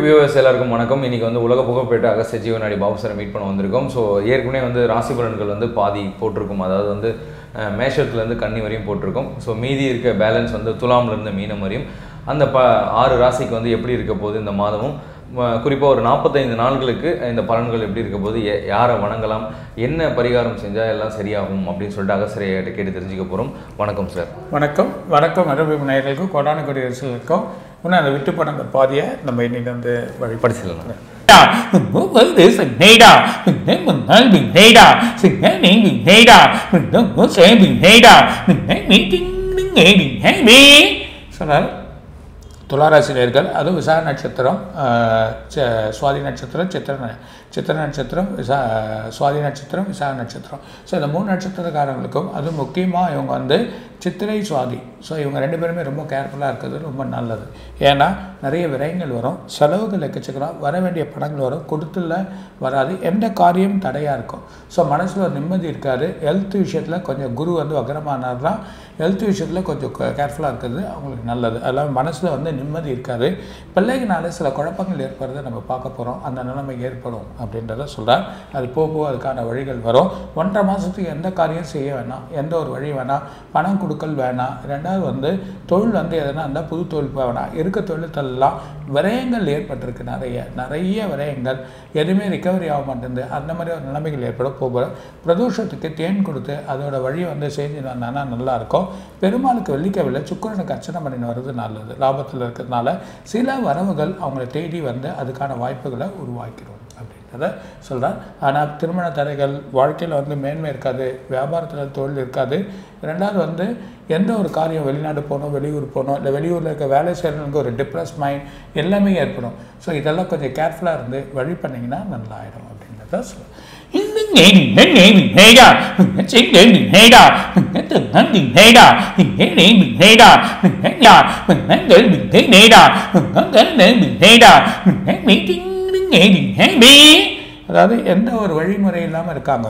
Viewers எல்லாருக்கும் வணக்கம் இன்னைக்கு வந்து உலக புகழ்பெற்ற அகஸ்த ஜீவனாடி பாபு சாரை மீட் பண்ண வந்திருக்கோம் ஸோ ஏற்கனவே வந்து ராசி பலன்கள் வந்து பாதி போட்டிருக்கும் அதாவது வந்து அஹ், மேஷத்துலேருந்து கன்னி வரையும் போட்டிருக்கோம் ஸோ மீதி இருக்க பேலன்ஸ் வந்து துலாம்லேருந்து மீனம் வரையும் அந்த ப ஆறு ராசிக்கு வந்து எப்படி இருக்க போகுது இந்த மாதமும் குறிப்பாக ஒரு நாற்பத்தைந்து நாட்களுக்கு இந்த பலன்கள் எப்படி இருக்க போது எ- யாரை வணங்கலாம் என்ன பரிகாரம் செஞ்சால் எல்லாம் சரியாகும் அப்படின்னு சொல்லிட்டு அகஸ்தரையிட்ட கேட்டு தெரிஞ்சுக்க போகிறோம் வணக்கம் சார் வணக்கம் வணக்கம் மரபு நேயர்களுக்கும் கோடான கோடி ரசிகர்களுக்கும் இன்னும் அந்த விட்டு போன அந்த பாதியை நம்ம இன்னைக்கு வந்து வழி படிச்சிடலாம் Với sự hay đà, mình thấy mình thấy mình hay đà, sự thấy mình mình hay đà, mình đâu có sẽ mình hay đà, mình thấy mấy tiếng đứng nghệ mình hay bê. சொன்னார் துளாராசிரியர்கள் அதுவும் விசா நட்சத்திரம் ஆஹ், ச- சுவாதி நட்சத்திரம் சித்திர ந- சித்திர நட்சத்திரம் விசா சுவாதி நட்சத்திரம் விசா நட்சத்திரம் ஸோ இந்த மூணு நட்சத்திரக்காரங்களுக்கும் அதுவும் முக்கியமாக இவங்க வந்து சித்திரை சுவாதி ஸோ இவங்க ரெண்டு பேருமே ரொம்ப கேர்ஃபுல்லாக இருக்கிறது ரொம்ப நல்லது ஏன்னா நிறைய விரயங்கள் வரும் செலவுகள் எக்கச்சக்கலாம் வர வேண்டிய பணங்கள் வரும் கொடுத்துல வராது எந்த காரியமும் தடையாக இருக்கும் ஸோ மனசில் ஒரு நிம்மதி இருக்காது ஹெல்த் விஷயத்தில் கொஞ்சம் குரு வந்து வக்கரமானார்னா ஹெல்த் விஷயத்தில் கொஞ்சம் கேர்ஃபுல்லாக இருக்கிறது அவங்களுக்கு நல்லது அதெல்லாம் மனசில் வந்து நிம்மதி இருக்காது பிள்ளைகளால சில குழப்பங்கள் ஏற்படுறதை நம்ம பார்க்க போகிறோம் அந்த நிலைமை ஏற்படும் அப்படின்றத சொல்கிறார் அது போக போக அதுக்கான வழிகள் வரும் ஒன்றரை மாதத்துக்கு எந்த காரியம் செய்ய வேணாம் எந்த ஒரு வழி வேணாம் பணம் கொடுக்கல் வேணாம் ரெண்டாவது வந்து தொழில் வந்து எதனா இருந்தால் புது தொழில் போக வேணாம் இருக்க தொழில்களெல்லாம் விரயங்கள் ஏற்பட்டிருக்கு நிறைய நிறைய விரயங்கள் எதுவுமே ரிகவரி ஆக மாட்டேங்குது அந்த மாதிரி ஒரு நிலைமைகள் ஏற்பட போகிற பிரதோஷத்துக்கு தேன் கொடுத்து அதோட வழியை வந்து செஞ்சு வந்தானா நல்லா இருக்கும் பெருமாளுக்கு வெள்ளிக்கிழமையில சுக்கிரனுக்கு அர்ச்சனை பண்ணின்னு வர்றது நல்லது லாபத்தில் இருக்கிறதுனால சில வரவுகள் அவங்களை தேடி வந்து அதுக்கான வாய்ப்புகளை உருவாக்கிறோம் அப்படின்றத சொல்கிறார் ஆனால் திருமண தடைகள் வாழ்க்கையில் வந்து மேன்மை இருக்காது வியாபாரத்தில் தொழில் இருக்காது ரெண்டாவது வந்து எந்த ஒரு காரியம் வெளிநாடு போகணும் வெளியூர் போகணும் இல்லை வெளியூரில் இருக்க வேலை செய்கிறவங்களுக்கு ஒரு டிப்ரெஸ் மைண்ட் எல்லாமே ஏற்படும் ஸோ இதெல்லாம் கொஞ்சம் கேர்ஃபுல்லாக இருந்து வழி பண்ணிங்கன்னா நல்லா ஆகிடும் அப்படின்றத சொல்லுவேன் இந்த nghệ mình thấy nghệ mình hay đà, mình thấy chính để mình hay đà, mình thấy từng hắn mình hay đà, mình thấy để mình hay đà, mình thấy đà, mình thấy để mình thấy để đà, mình thấy để để mình hay đà, mình thấy mấy tiếng đứng nghệ mình hay bê. அதாவது எந்த ஒரு வழிமுறை இல்லாமல் இருக்காங்க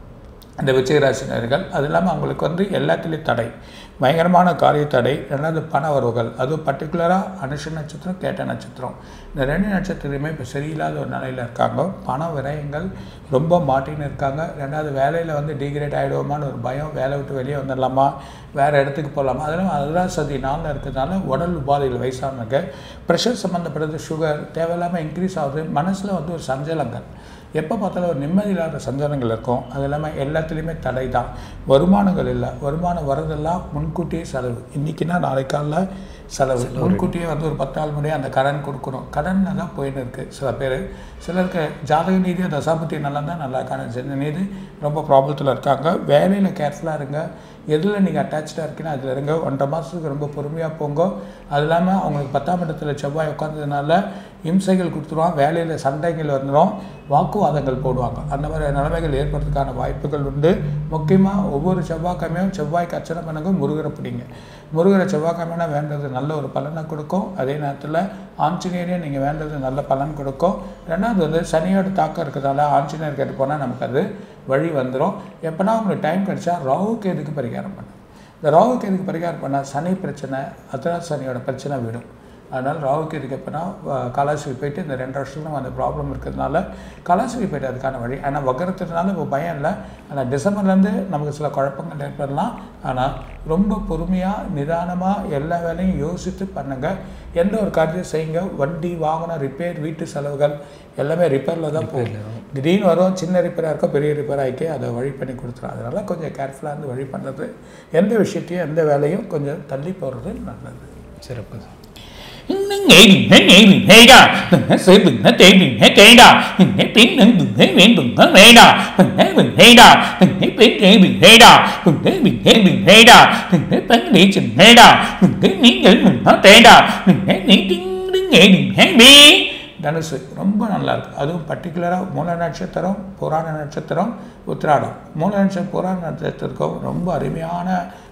அந்த விச்சயராசினர்கள் அது இல்லாமல் அவங்களுக்கு வந்து எல்லாத்துலேயும் தடை பயங்கரமான காரிய தடை ரெண்டாவது பண வரவுகள் அதுவும் பர்டிகுலராக அனுஷ நட்சத்திரம் கேட்ட நட்சத்திரம் இந்த ரெண்டு நட்சத்திரமே இப்போ சரியில்லாத ஒரு நிலையில் இருக்காங்க பண விரயங்கள் ரொம்ப மாட்டின்னு இருக்காங்க ரெண்டாவது வேலையில் வந்து டிகிரேட் ஆகிடுவோமான்னு ஒரு பயம் வேலை விட்டு வெளியே வந்துடலாமா வேறு இடத்துக்கு போகலாமா அதெல்லாம் அதுதான் சதி நாளில் இருக்கிறதுனால உடல் உபாதைகள் வயசானவங்க ப்ரெஷர் சம்மந்தப்பட்டது சுகர் தேவையில்லாமல் இன்க்ரீஸ் ஆகுது மனசில் வந்து ஒரு சஞ்சலங்கள் எப்போ பார்த்தாலும் ஒரு நிம்மதி இல்லாத சஞ்சலங்கள் இருக்கும் அது இல்லாமல் எல்லாத்துலேயுமே தடை தான் வருமானங்கள் இல்லை வருமானம் வரதெல்லாம் முன்கூட்டியே செலவு இன்றைக்கினா நாளைக்கு காலைல செலவு முன்கூட்டியே வந்து ஒரு பத்து நாள் முன்னாடியே அந்த கடன் கொடுக்கணும் கடனில் தான் போயின்னு இருக்குது சில பேர் சிலருக்கு ஜாதக நீதியாக தசாபத்தி நல்லா தான் நல்லா இருக்காங்க சில நீதி ரொம்ப ப்ராப்ளத்தில் இருக்காங்க வேலையில் கேர்ஃபுல்லாக இருங்க எதில் நீங்கள் அட்டாச்சாக இருக்கீங்கன்னா அதில் இருங்க ஒன்றரை மாதத்துக்கு ரொம்ப பொறுமையாக போங்க அது இல்லாமல் அவங்களுக்கு பத்தாம் இடத்துல செவ்வாய் உட்காந்ததுனால இம்சைகள் கொடுத்துருவான் வேலையில் சண்டைகள் வந்துடும் வாக்குவாதங்கள் போடுவாங்க அந்த மாதிரி நிலைமைகள் ஏற்படுறதுக்கான வாய்ப்புகள் உண்டு முக்கியமாக ஒவ்வொரு செவ்வாய்க்கிழமையும் செவ்வாய்க்கு அர்ச்சனை பண்ணுங்க முருகரை பிடிங்க முருகரை செவ்வாய்க்கிழமைனா வேண்டது நல்ல ஒரு பலனை கொடுக்கும் அதே நேரத்தில் ஆஞ்சநேயரையும் நீங்கள் வேண்டது நல்ல பலன் கொடுக்கும் ரெண்டாவது வந்து சனியோட தாக்கம் இருக்கிறதால ஆஞ்சநேயர் கேட்டு போனால் நமக்கு அது வழி வந்துடும் எப்போனா உங்களுக்கு டைம் கிடைச்சா ராகுக்கு எதுக்கு பரிகாரம் பண்ணு இந்த ராகுக்கு எதுக்கு பரிகாரம் பண்ணால் சனி பிரச்சனை அத்தனா சனியோட பிரச்சனை விடும் அதனால் ராகுக்கு எதுக்கு எப்போனா கலாசிரி போயிட்டு இந்த ரெண்டு வருஷத்துல அந்த ப்ராப்ளம் இருக்கிறதுனால கலாசிரி போயிட்டு அதுக்கான வழி ஆனால் வக்கரத்துனால இப்போ பயம் இல்லை ஆனால் டிசம்பர்லேருந்து நமக்கு சில குழப்பங்கள் ஏற்படலாம் ஆனால் ரொம்ப பொறுமையாக நிதானமாக எல்லா வேலையும் யோசித்து பண்ணுங்கள் எந்த ஒரு காரியத்தையும் செய்யுங்க வண்டி வாகனம் ரிப்பேர் வீட்டு செலவுகள் எல்லாமே ரிப்பேரில் தான் போகும் திடீர்னு வரும் சின்ன ரிப்பேராக இருக்கோ பெரிய ரிப்பேர் ஆகிக்கே அதை வழி பண்ணி கொடுத்துரும் அதனால் கொஞ்சம் கேர்ஃபுல்லாக இருந்து வழி பண்ணுறது எந்த விஷயத்தையும் எந்த வேலையும் கொஞ்சம் தள்ளி போடுறது நல்லது சிறப்பு இந்த nghệ mình thấy nghệ mình hay đà, mình thấy sự mình thấy tệ mình thấy tệ đà, mình thấy tiếng nâng mình thấy miệng mình thấy mẹ đà, mình thấy mình hay đà, mình thấy tiếng nghệ mình hay đà, mình thấy mình thấy mình hay đà, mình thấy bánh địa trình hay đà, mình thấy miếng nhẫn mình thấy tệ đà, mình thấy miếng tiếng đứng nghệ mình thấy bê. தனுசு ரொம்ப நல்லா இருக்கு அதுவும் பர்டிகுலராக மூல நட்சத்திரம் புராண நட்சத்திரம் உத்திராடம் மூல நட்சத்திரம் புராண நட்சத்திரத்துக்கும் ரொம்ப அருமையான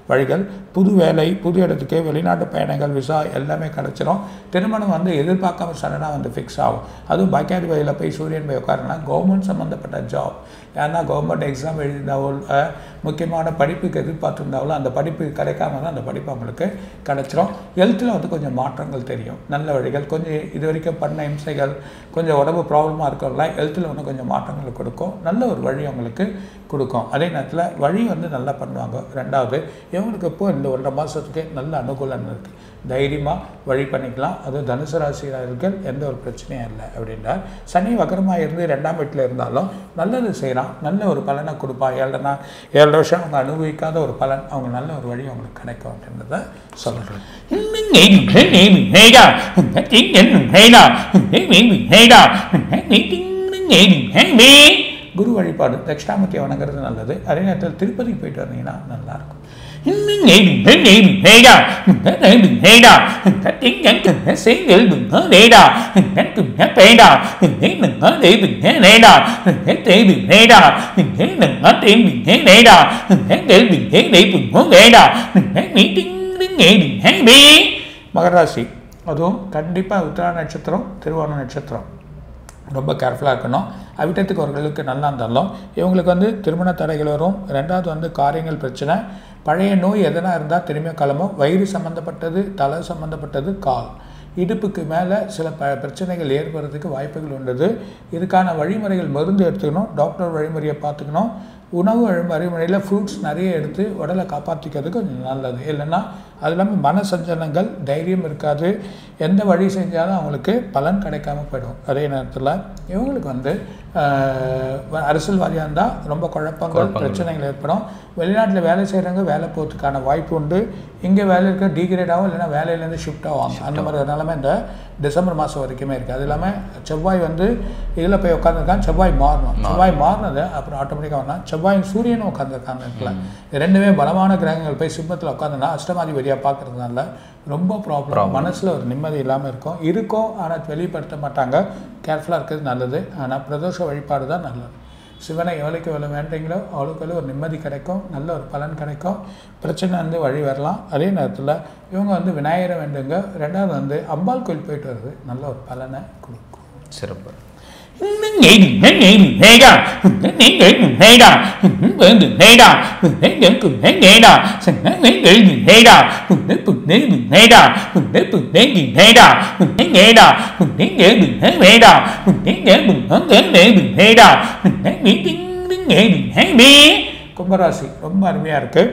வழிகள் புது வேலை புது இடத்துக்கு வெளிநாட்டு பயணங்கள் விசா எல்லாமே கிடச்சிரும் திருமணம் வந்து எதிர்பார்க்காம சடனாக வந்து ஃபிக்ஸ் ஆகும் அதுவும் பாக்கியாதி வழியில் போய் சூரியன் போய் உட்காருனா கவர்மெண்ட் சம்மந்தப்பட்ட ஜாப் ஏன்னா கவர்மெண்ட் எக்ஸாம் எழுதினாவோ அஹ், முக்கியமான படிப்புக்கு எதிர்பார்த்துருந்தாவோ அந்த படிப்பு கிடைக்காம தான் அந்த படிப்பு அவங்களுக்கு கிடைச்சிரும் ஹெல்த்தில் வந்து கொஞ்சம் மாற்றங்கள் தெரியும் நல்ல வழிகள் கொஞ்சம் இது வரைக்கும் பண்ண இம்சைகள் கொஞ்சம் உடம்பு ப்ராப்ளமாக இருக்கிறவங்களாம் ஹெல்த்தில் வந்து கொஞ்சம் மாற்றங்கள் கொடுக்கும் நல்ல ஒரு வழி அவங்களுக்கு கொடுக்கும் அதே நேரத்தில் வழி வந்து நல்லா பண்ணுவாங்க ரெண்டாவது இவங்களுக்கு இப்போ இந்த ஒன்றரை மாதத்துக்கு நல்ல அனுகூலம் இருக்குது தைரியமாக வழி பண்ணிக்கலாம் அதுவும் தனுசு ராசிக்காரர்கள் எந்த ஒரு பிரச்சனையும் இல்லை அப்படின்றார் சனி வக்கரமாக இருந்து ரெண்டாம் வீட்டில் இருந்தாலும் நல்லது செய்கிறான் நல்ல ஒரு பலனை கொடுப்பான் ஏழரைனா ஏழரை வருஷம் அவங்க அனுபவிக்காத ஒரு பலன் அவங்க நல்ல ஒரு வழி அவங்களுக்கு கிடைக்கும் அப்படின்றத சொல்கிறேன் குரு வழிபாடு தட்சிணாமூர்த்தியை வணங்குறது நல்லது அதே நேரத்தில் திருப்பதிக்கு போயிட்டு வந்தீங்கன்னா நல்லாயிருக்கும் மகர ராசி அதுவும் கண்டிப்பாக உத்திரா நட்சத்திரம் திருவோண நட்சத்திரம் ரொம்ப கேர்ஃபுல்லாக இருக்கணும் அவிட்டத்துக்கு அவர்களுக்கு நல்லா இருந்தாலும் இவங்களுக்கு வந்து திருமண தடைகள் வரும் ரெண்டாவது வந்து காரியங்கள் பிரச்சனை பழைய நோய் எதனா இருந்தால் திரும்பியும் கிளம்பும் வயிறு சம்மந்தப்பட்டது தலை சம்மந்தப்பட்டது கால் இடுப்புக்கு மேலே சில ப பிரச்சனைகள் ஏற்படுறதுக்கு வாய்ப்புகள் உண்டது இதுக்கான வழிமுறைகள் மருந்து எடுத்துக்கணும் டாக்டர் வழிமுறையை பார்த்துக்கணும் உணவு வழிமுறையில் ஃப்ரூட்ஸ் நிறைய எடுத்து உடலை காப்பாற்றிக்கிறது கொஞ்சம் நல்லது இல்லைன்னா அது இல்லாமல் மன சஞ்சலங்கள் தைரியம் இருக்காது எந்த வழி செஞ்சாலும் அவங்களுக்கு பலன் கிடைக்காம போயிடும் அதே நேரத்தில் இவங்களுக்கு வந்து ஆஹ், அரசியல்வாதியாக இருந்தால் ரொம்ப குழப்பங்கள் பிரச்சனைகள் ஏற்படும் வெளிநாட்டில் வேலை செய்கிறவங்க வேலை போகிறதுக்கான வாய்ப்பு உண்டு இங்கே வேலை இருக்க டிகிரேட் ஆகும் இல்லைன்னா வேலையிலேருந்து ஷிஃப்ட் ஆவாங்க அந்த மாதிரி ஒரு நிலைமை இந்த டிசம்பர் மாதம் வரைக்குமே இருக்குது அது இல்லாமல் செவ்வாய் வந்து இதில் போய் உட்காந்துருக்கான் செவ்வாய் மாறணும் செவ்வாய் மாறினது அப்புறம் ஆட்டோமேட்டிக்காக வரணும் செவ்வாய் சூரியனும் உட்காந்துருக்காங்க இடத்துல ரெண்டுமே பலமான கிரகங்கள் போய் சிம்மத்தில் உட்காந்துனா அஷ்டமாதிபதியாக பார்க்கறதுனால ரொம்ப ப்ராப்ளம் மனசில் ஒரு நிம்மதி இல்லாமல் இருக்கும் இருக்கும் ஆனால் வெளிப்படுத்த மாட்டாங்க கேர்ஃபுல்லாக இருக்கிறது நல்லது ஆனால் பிரதோஷ வழிபாடு தான் நல்லது சிவனை எவ்வளோக்கு எவ்வளோ வேண்டீங்களோ அவ்வளோக்கு எவ்வளோ ஒரு நிம்மதி கிடைக்கும் நல்ல ஒரு பலன் கிடைக்கும் பிரச்சனை வந்து வழி வரலாம் அதே நேரத்தில் இவங்க வந்து விநாயகரை வேண்டுங்க ரெண்டாவது வந்து அம்பாள் கோயில் போயிட்டு வருது நல்ல ஒரு பலனை கொடுக்கும் சிறப்பு கும்பராசி ரொம்ப அருமையாக இருக்குது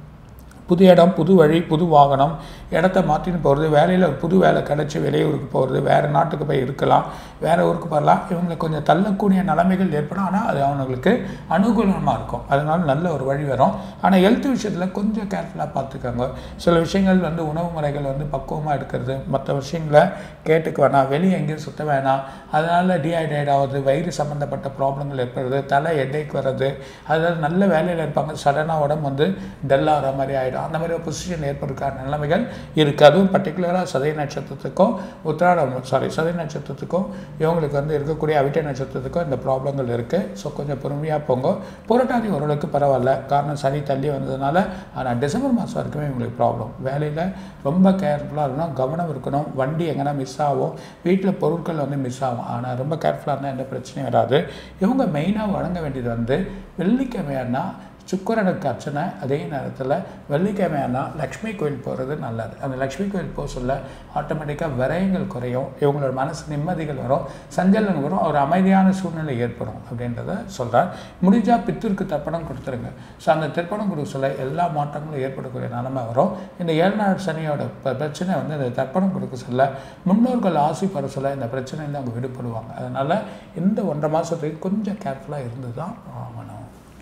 புது இடம் புது வழி புது வாகனம் இடத்த மாற்றின்னு போகிறது வேலையில் ஒரு புது வேலை கிடச்சி வெளியூருக்கு போகிறது வேறு நாட்டுக்கு போய் இருக்கலாம் வேறு ஊருக்கு போகலாம் இவங்களுக்கு கொஞ்சம் தள்ளக்கூடிய நிலைமைகள் ஏற்படும் ஆனால் அது அவங்களுக்கு அனுகூலமாக இருக்கும் அதனால நல்ல ஒரு வழி வரும் ஆனால் ஹெல்த் விஷயத்தில் கொஞ்சம் கேர்ஃபுல்லாக பார்த்துக்கோங்க சில விஷயங்கள் வந்து உணவு முறைகள் வந்து பக்குவமாக எடுக்கிறது மற்ற விஷயங்களை கேட்டுக்க வேணாம் வெளியே எங்கேயும் சுத்த வேணாம் அதனால் டீஹைட்ரேட் ஆகுது வயிறு சம்மந்தப்பட்ட ப்ராப்ளங்கள் ஏற்படுறது தலை எடைக்கு வர்றது அதாவது நல்ல வேலையில் இருப்பாங்க சடனாக உடம்பு வந்து டல்லாகிற மாதிரி ஆகிடும் அந்த மாதிரி ஒரு பொசிஷன் ஏற்படுறதுக்கான நிலைமைகள் இருக்குது அதுவும் பர்டிகுலராக சதய நட்சத்திரத்துக்கும் உத்திராடம் சாரி சதய நட்சத்திரத்துக்கும் இவங்களுக்கு வந்து இருக்கக்கூடிய அவிட்ட நட்சத்திரத்துக்கும் இந்த ப்ராப்ளங்கள் இருக்குது ஸோ கொஞ்சம் பொறுமையாக போங்க புரட்டாதி ஓரளவுக்கு பரவாயில்ல காரணம் சனி தள்ளி வந்ததுனால ஆனால் டிசம்பர் மாதம் வரைக்குமே இவங்களுக்கு ப்ராப்ளம் வேலையில் ரொம்ப கேர்ஃபுல்லாக இருக்கணும் கவனம் இருக்கணும் வண்டி எங்கன்னா மிஸ் ஆகும் வீட்டில் பொருட்கள் வந்து மிஸ் ஆகும் ஆனால் ரொம்ப கேர்ஃபுல்லாக இருந்தால் எந்த பிரச்சனையும் வராது இவங்க மெயினாக வழங்க வேண்டியது வந்து வெள்ளிக்கிழமையானா சுக்கரனுக்கு அர்ச்சனை அதே நேரத்தில் வெள்ளிக்கிழமையானா லக்ஷ்மி கோயில் போகிறது நல்லது அந்த லக்ஷ்மி கோயில் போக சொல்ல ஆட்டோமேட்டிக்காக விரயங்கள் குறையும் இவங்களோட மனசு நிம்மதிகள் வரும் சஞ்சலம் வரும் ஒரு அமைதியான சூழ்நிலை ஏற்படும் அப்படின்றத சொல்கிறார் முடிஞ்சால் பித்திற்கு தர்ப்பணம் கொடுத்துருங்க ஸோ அந்த தர்ப்பணம் கொடுக்க சொல்ல எல்லா மாற்றங்களும் ஏற்படக்கூடிய நிலைமை வரும் இந்த ஏழு நாள் சனியோட ப- பிரச்சனை வந்து இந்த தர்ப்பணம் கொடுக்க சொல்ல முன்னோர்கள் ஆசி பெற சொல்ல இந்த பிரச்சனையில அவங்க விடுபடுவாங்க அதனால் இந்த ஒன்றரை மாதத்துக்கு கொஞ்சம் கேர்ஃபுல்லாக இருந்து தான் ஆகணும்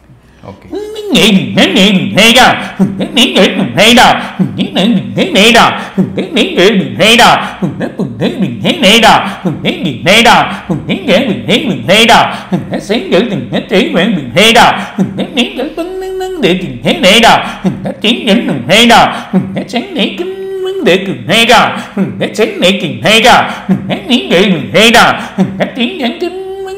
ஓகே நீங்கள்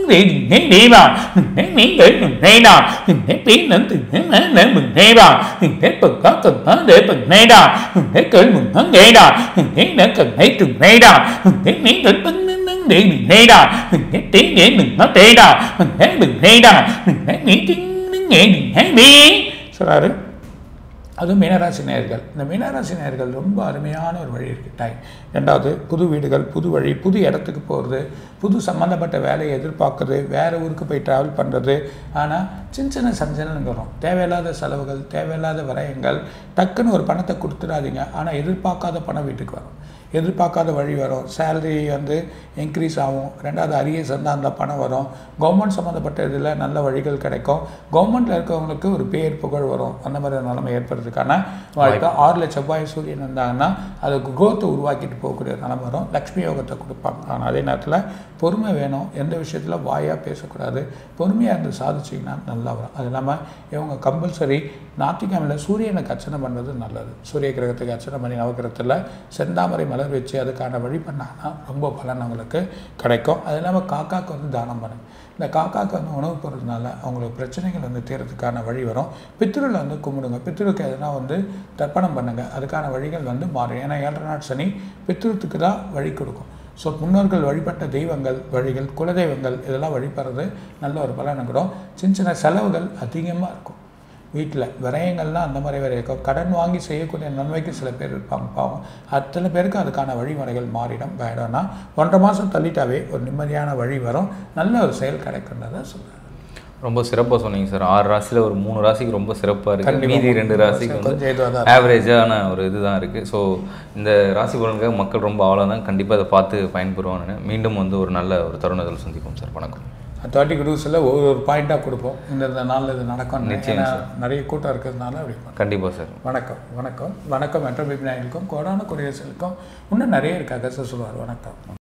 để đừng thấy đi vào đừng thấy miếng để đừng thấy nào đừng thấy biến đến từng thấy má để đừng thấy vào đừng thấy bừng có cần có để đừng thấy nào đừng thấy cởi mừng có nghe nào đừng thấy đã cần thấy đừng thấy nào đừng thấy miếng để bưng bưng bưng để đừng thấy nào đừng thấy tiếng để đừng có thấy nào đừng thấy đừng thấy nào đừng thấy miếng tiếng đừng nghe đừng thấy biến சொல்கிறாரு அதுவும் மீனராசி நேயர்கள் இந்த மீனராசி நேயர்கள் ரொம்ப அருமையான ஒரு வழி இருக்குது டைம் ரெண்டாவது புது வீடுகள் புது வழி புது இடத்துக்கு போகிறது புது சம்மந்தப்பட்ட வேலையை எதிர்பார்க்குறது வேறு ஊருக்கு போய் ட்ராவல் பண்ணுறது ஆனால் சின்ன சின்ன சஞ்சலங்கள் வரும் தேவையில்லாத செலவுகள் தேவையில்லாத விரயங்கள் டக்குன்னு ஒரு பணத்தை கொடுத்துடாதீங்க ஆனால் எதிர்பார்க்காத பணம் வீட்டுக்கு வரும் எதிர்பார்க்காத வழி வரும் சேலரி வந்து இன்க்ரீஸ் ஆகும் ரெண்டாவது அரியஸ் இருந்தால் அந்த பணம் வரும் கவர்மெண்ட் சம்மந்தப்பட்ட இதில் நல்ல வழிகள் கிடைக்கும் கவர்மெண்ட்டில் இருக்கவங்களுக்கு ஒரு பேர் புகழ் வரும் அந்த மாதிரி ஒரு நிலைமை ஏற்படுறதுக்கான வாய்ப்பு ஆறில் செவ்வாய் சூரியன் இருந்தாங்கன்னா அதுக்கு growth உருவாக்கிட்டு போகக்கூடிய நிலைமை வரும் லக்ஷ்மி யோகத்தை கொடுப்பாங்க ஆனால் அதே நேரத்தில் பொறுமை வேணும் எந்த விஷயத்தில் வாயாக பேசக்கூடாது பொறுமையாக இருந்து சாதிச்சிங்கன்னா நல்லா வரும் அது இல்லாமல் இவங்க கம்பல்சரி ஞாயிற்றுக்கிழமையில் சூரியனுக்கு அர்ச்சனை பண்ணுறது நல்லது சூரிய கிரகத்துக்கு அர்ச்சனை பண்ணி நவகிரகத்தில் செந்தாமரை மலர் வச்சு அதுக்கான வழி பண்ணாங்கன்னா ரொம்ப பலன் அவங்களுக்கு கிடைக்கும் அது இல்லாமல் காக்காக்கு வந்து தானம் பண்ணுங்க இந்த காக்காக்கு வந்து உணவு போடுறதுனால அவங்களுக்கு பிரச்சனைகள் வந்து தீர்றதுக்கான வழி வரும் பித்ருவில் வந்து கும்பிடுங்க பித்ருக்கு எதுனா வந்து தர்ப்பணம் பண்ணுங்க அதுக்கான வழிகள் வந்து மாறும் ஏன்னா ஏழரை நாட் சனி பித்ருத்துக்கு தான் வழி கொடுக்கும் ஸோ முன்னோர்கள் வழிபட்ட தெய்வங்கள் வழிகள் குலதெய்வங்கள் இதெல்லாம் வழிபடுறது நல்ல ஒரு பலன் இருக்கிறோம் சின்ன சின்ன செலவுகள் அதிகமாக இருக்கும் வீட்டில் விரயங்கள்லாம் அந்த மாதிரி வேறு இருக்கும் கடன் வாங்கி செய்யக்கூடிய நன்மைக்கு சில பேர் இருப்பாங்க பாவம் அத்தனை பேருக்கு அதுக்கான வழிமுறைகள் மாறிடும் வேணும்னா ஒன்றரை மாதம் தள்ளிட்டாவே ஒரு நிம்மதியான வழி வரும் நல்ல ஒரு செயல் கிடைக்கின்றதை சொல்கிறேன் ரொம்ப சிறப்பாக சொன்னீங்க சார் ஆறு ராசியில் ஒரு மூணு ராசிக்கு ரொம்ப சிறப்பாக இருக்குது கண்டிப்பா. மீதி ரெண்டு ராசிக்கு வந்து கொஞ்சம் இதுவாக தான் ஆவரேஜான ஒரு இதுதான் இருக்குது ஸோ இந்த ராசி பலனுக்காக மக்கள் ரொம்ப ஆவலாக தான் கண்டிப்பாக அதை பார்த்து பயன்பெறுவான்னு மீண்டும் வந்து ஒரு நல்ல ஒரு தருணத்தில் சந்திப்போம் சார் வணக்கம் தேர்ட்டி குரூஸில் ஒரு ஒரு பாயிண்ட்டாக கொடுப்போம் இந்த இந்த நாளில் இது நடக்கும் நிச்சயம் ஏன்னா நிறைய கூட்டம் இருக்கிறதுனால அப்படி பண்ணுறோம். கண்டிப்பாக சார் வணக்கம் வணக்கம் வணக்கம் மெட்ரோ பிபிநாயலுக்கும் கோடான குடியரசுக்கும் இன்னும் நிறைய இருக்கு அகச சொல்லுவார் வணக்கம்